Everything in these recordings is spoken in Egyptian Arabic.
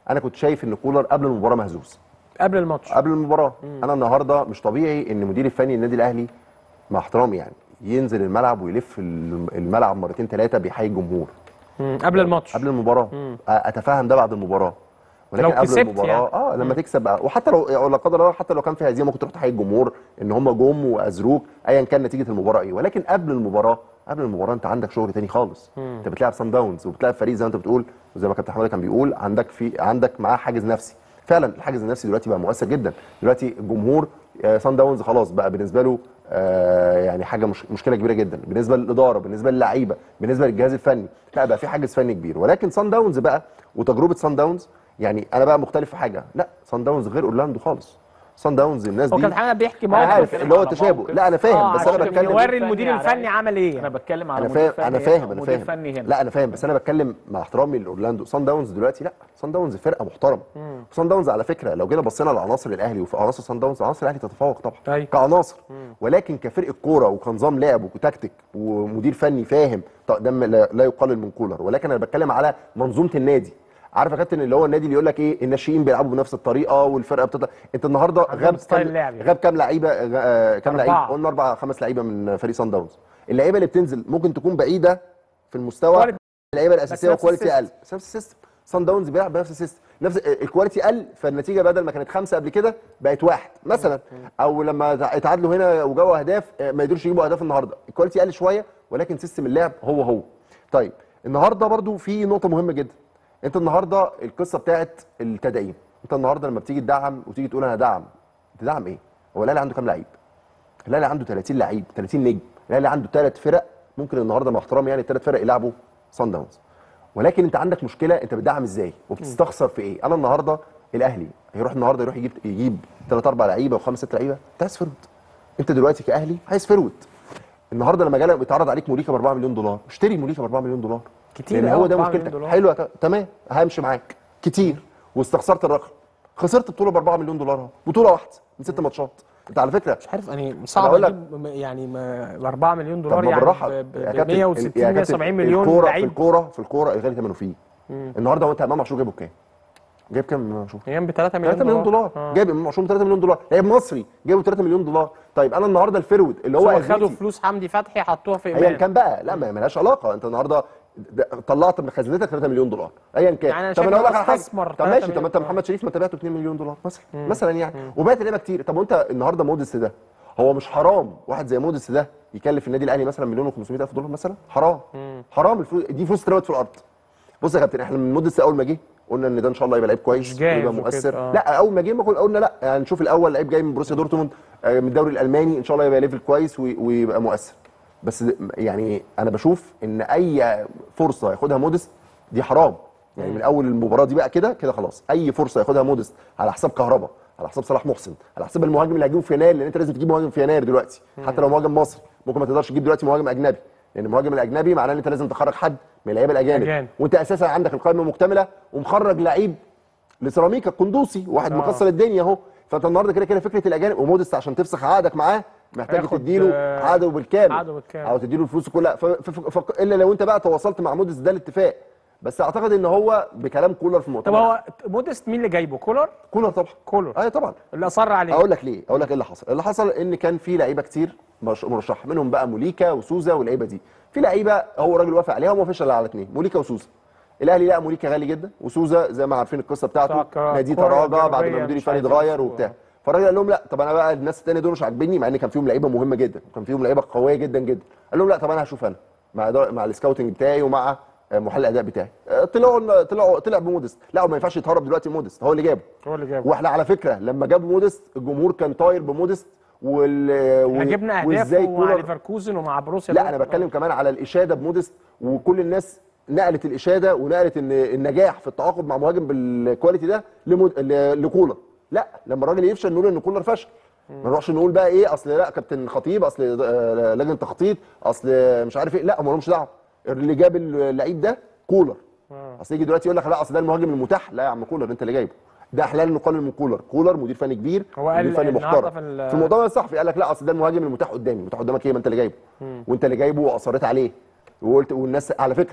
انا كنت شايف ان كولر قبل المباراه مهزوز قبل الماتش قبل المباراه انا النهارده مش طبيعي ان مدير الفني النادي الاهلي مع احترامي يعني ينزل الملعب ويلف الملعب مرتين ثلاثه بيحيي الجمهور مم. قبل الماتش قبل المباراه اتفهم ده بعد المباراه ولكن لو قبل كسبت المباراه يعني. اه لما تكسب بقى وحتى لو يعني لا قدر الله حتى لو كان في هزيمه ممكن تروح تحيي الجمهور ان هم جم واذروك ايا كان نتيجه المباراه ايه ولكن قبل المباراه قبل المباراه انت عندك شغل تاني خالص انت بتلعب سان داونز وبتلعب فريق زي ما انت بتقول وزي ما كابتن حماده كان بيقول عندك في عندك معاه حاجز نفسي فعلا الحاجز النفسي دلوقتي بقى مؤثر جدا دلوقتي الجمهور آه، سان داونز خلاص بقى بالنسبه له آه، يعني حاجه مش مشكله كبيره جدا بالنسبه للاداره بالنسبه للعيبه بالنسبه للجهاز الفني لا بقى في حاجز فني كبير ولكن سان داونز بقى وتجربه سان داونز يعني انا بقى مختلف في حاجه لا سان داونز غير اورلاندو خالص سان داونز الناس هو دي كان حماده بيحكي انا موقف عارف بتكلم اللي هو على تشابه موقف. لا انا فاهم اه بس انا عشان بتكلم يوري فني المدير على الفني إيه؟ عمل ايه انا بتكلم على انا مدير فاهم انا فني فاهم هنا انا ومدير فاهم فني هنا لا انا فاهم بس انا بتكلم مع احترامي لاورلاندو سان داونز دلوقتي لا سان داونز فرقه محترمه سان داونز على فكره لو جينا بصينا لعناصر الاهلي وفي عناصر سان داونز عناصر الاهلي تتفوق طبعا أيوة. كعناصر ولكن كفرقه كوره وكنظام لعب وكتكتيك ومدير فني فاهم طب ده لا لا يقلل من كولر ولكن انا بتكلم على منظومه النادي عارف يا كابتن اللي هو النادي اللي يقول لك ايه الناشئين بيلعبوا بنفس الطريقه والفرقه بتطلع انت النهارده عندهم غاب ستايل كام لعب يعني. غاب كام لعيبه آه، كام أربعة. لعيب قلنا اربع خمس لعيبه من فريق سان داونز اللعيبه اللي بتنزل ممكن تكون بعيده في المستوى كواليتي. اللعيبه الاساسيه نفس وكواليتي السيستم. اقل بس نفس السيستم سان داونز بيلعب بنفس السيستم نفس الكواليتي قل فالنتيجه بدل ما كانت خمسه قبل كده بقت واحد مثلا او لما اتعادلوا هنا وجابوا اهداف آه، ما يقدروش يجيبوا اهداف النهارده الكواليتي قل شويه ولكن سيستم اللعب هو هو طيب النهارده برضو في نقطه مهمه جدا انت النهارده القصه بتاعت التدعيم انت النهارده لما بتيجي تدعم وتيجي تقول انا هدعم تدعم ايه هو الاهلي عنده كام لعيب الاهلي عنده 30 لعيب 30 نجم الاهلي عنده ثلاث فرق ممكن النهارده مع احترامي يعني الثلاث فرق يلعبوا سان داونز ولكن انت عندك مشكله انت بتدعم ازاي وبتستخسر في ايه انا النهارده الاهلي هيروح النهارده يروح يجيب يجيب ثلاث اربع لعيبه وخمس ست لعيبه انت عايز فرود انت دلوقتي كاهلي عايز فرود النهارده لما جالك بيتعرض عليك موليكا ب 4 مليون دولار اشتري موليكا ب 4 مليون دولار كتير لان أوي هو ده 4 مليون مشكلتك دولار. حلوه ت- تمام همشي معاك كتير واستخسرت الرقم خسرت بطوله ب 4 مليون دولار اهو بطوله واحده من ست ماتشات انت على فكره مش عارف يعني صعب أقول لك- اجيب م- يعني ب 4 مليون طب دولار ما يعني بالراحه ب يا ب كابتن، 160 يا كابتن، 170 مليون الكوره في لعيب الكوره في الكوره الغالي ثمنه فيه النهارده وانت امام عاشور جايبه بكام؟ جايب كام امام عاشور؟ ايام ب 3 مليون 3 مليون دولار آه. جايب امام عاشور ب 3 مليون دولار لعيب مصري جايبه 3 مليون دولار طيب انا النهارده الفيرود اللي هو هو خدوا أزمتي- فلوس حمدي فتحي حطوها في ايا امام كان بقى لا ما ملهاش علاقه انت النهارده د- طلعت من خزنتك 3 مليون دولار ايا كان يعني أنا طب شايف انا اقول إن لك هو على حاجه استثمر طب 3 ماشي طب مليون انت دولار. محمد شريف ما تبعته 2 مليون دولار مثلا مثلا يعني وبقت لعيبه كتير طب وانت النهارده موديس ده هو مش حرام واحد زي موديس ده يكلف النادي الاهلي مثلا مليون و500 الف دولار مثلا حرام حرام الفلوس دي فلوس اترمت في الارض بص يا كابتن احنا من موديس اول ما جه قلنا ان ده ان شاء الله يبقى لعيب كويس مش جاهز ويبقى وكده، مؤثر آه. لا اول ما جه ما قلنا- قلنا لا يعني نشوف الاول لعيب جاي من بروسيا دورتموند آه، من الدوري الالماني ان شاء الله يبقى ليفل كويس وي- ويبقى مؤثر بس يعني انا بشوف ان اي فرصه ياخدها موديست دي حرام يعني من اول المباراه دي بقى كده كده خلاص اي فرصه ياخدها موديست على حساب كهربا على حساب صلاح محسن على حساب المهاجم اللي هتجيبه في يناير لان انت لازم تجيب مهاجم في يناير دلوقتي حتى لو مهاجم مصري ممكن ما تقدرش تجيب دلوقتي مهاجم اجنبي لان المهاجم الاجنبي معناه ان انت لازم تخرج حد من اللعيبه الاجانب أجانب. وانت اساسا عندك القائمه مكتمله ومخرج لعيب لسيراميكا القندوسي واحد آه. مكسر الدنيا اهو فانت النهارده كده كده فكره الاجانب وموديست عشان تفسخ عقدك معاه محتاج هياخد، تديله آه، عقده بالكامل عقده بالكامل. او تديله الفلوس كلها ف... ف... ف... ف... الا لو انت بقى تواصلت مع موديست ده الاتفاق بس اعتقد ان هو بكلام كولر في طب المؤتمر هو موديست مين اللي جايبه كولر كولر طبعا كولر ايوه طبعا اللي اصر عليه اقول لك ليه اقول لك ايه اللي حصل اللي حصل ان كان في لعيبه كتير مش- مرشحه منهم بقى موليكا وسوزا واللعيبه دي في لعيبه هو الراجل وافق عليها وما فيش الا على اثنين موليكا وسوزا الاهلي لقى موليكا غالي جدا وسوزا زي ما عارفين القصه بتاعته بتاع نادي كورة تراجع بعد ما جنوبية المدير مش الفني عايز اتغير يمشوها. وبتاع فالراجل قال لهم لا طب انا بقى الناس الثانيه دول مش عاجبني مع ان كان فيهم لعيبه مهمه جدا وكان فيهم لعيبه قويه جدا جدا قال لهم لا طب انا هشوف انا مع إدارة- مع السكاوتنج بتاعي ومع آه، محلل الاداء بتاعي آه، طلعوا طلعوا طلع بمودست لا هو ما ينفعش يتهرب دلوقتي مودست هو اللي جابه هو اللي جابه واحنا على فكره لما جابوا مودست الجمهور كان طاير بمودست وال احنا جبنا اهداف وإزاي مع كولر- ليفركوزن ومع بروسيا لا انا دورتموند. بتكلم كمان على الاشاده بمودست وكل الناس نقلت الاشاده ونقلت ان النجاح في التعاقد مع مهاجم بالكواليتي ده لمود... ل- لكولر لا لما الراجل يفشل نقول ان كولر فشل ما نروحش نقول بقى ايه اصل لا كابتن خطيب اصل آه، لجنه تخطيط اصل مش عارف ايه لا ما لهمش دعوه اللي جاب اللعيب ده كولر اصل يجي دلوقتي يقول لك لا اصل ده المهاجم المتاح لا يا عم كولر انت اللي جايبه ده احلال نقلل من كولر كولر مدير فني كبير هو قال مدير فني النهاردة محترم في ال- في المؤتمر الصحفي قال لك لا اصل ده المهاجم المتاح قدامي متاح قدامك ايه ما انت اللي جايبه وانت اللي جايبه واصريت عليه وقلت والناس على فكره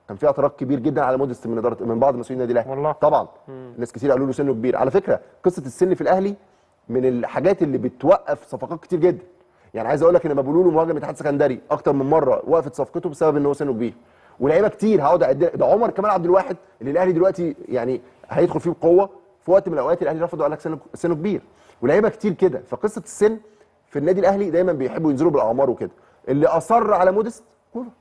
كان في اعتراض كبير جدا على مودست من اداره من بعض مسؤولين النادي الاهلي والله. طبعا ناس كتير قالوا له سنه كبير على فكره قصه السن في الاهلي من الحاجات اللي بتوقف صفقات كتير جدا يعني عايز اقول لك ان لما بيقولوا له مهاجم اتحاد سكندري اكتر من مره وقفت صفقته بسبب ان هو سنه كبير ولاعيبه كتير هقعد اعد ده عمر كمال عبد الواحد اللي الاهلي دلوقتي يعني هيدخل فيه بقوه في وقت من الاوقات الاهلي رفض وقال لك سنه سنه كبير ولاعيبه كتير كده فقصه السن في النادي الاهلي دايما بيحبوا ينزلوا بالاعمار وكده اللي اصر على مودست كولر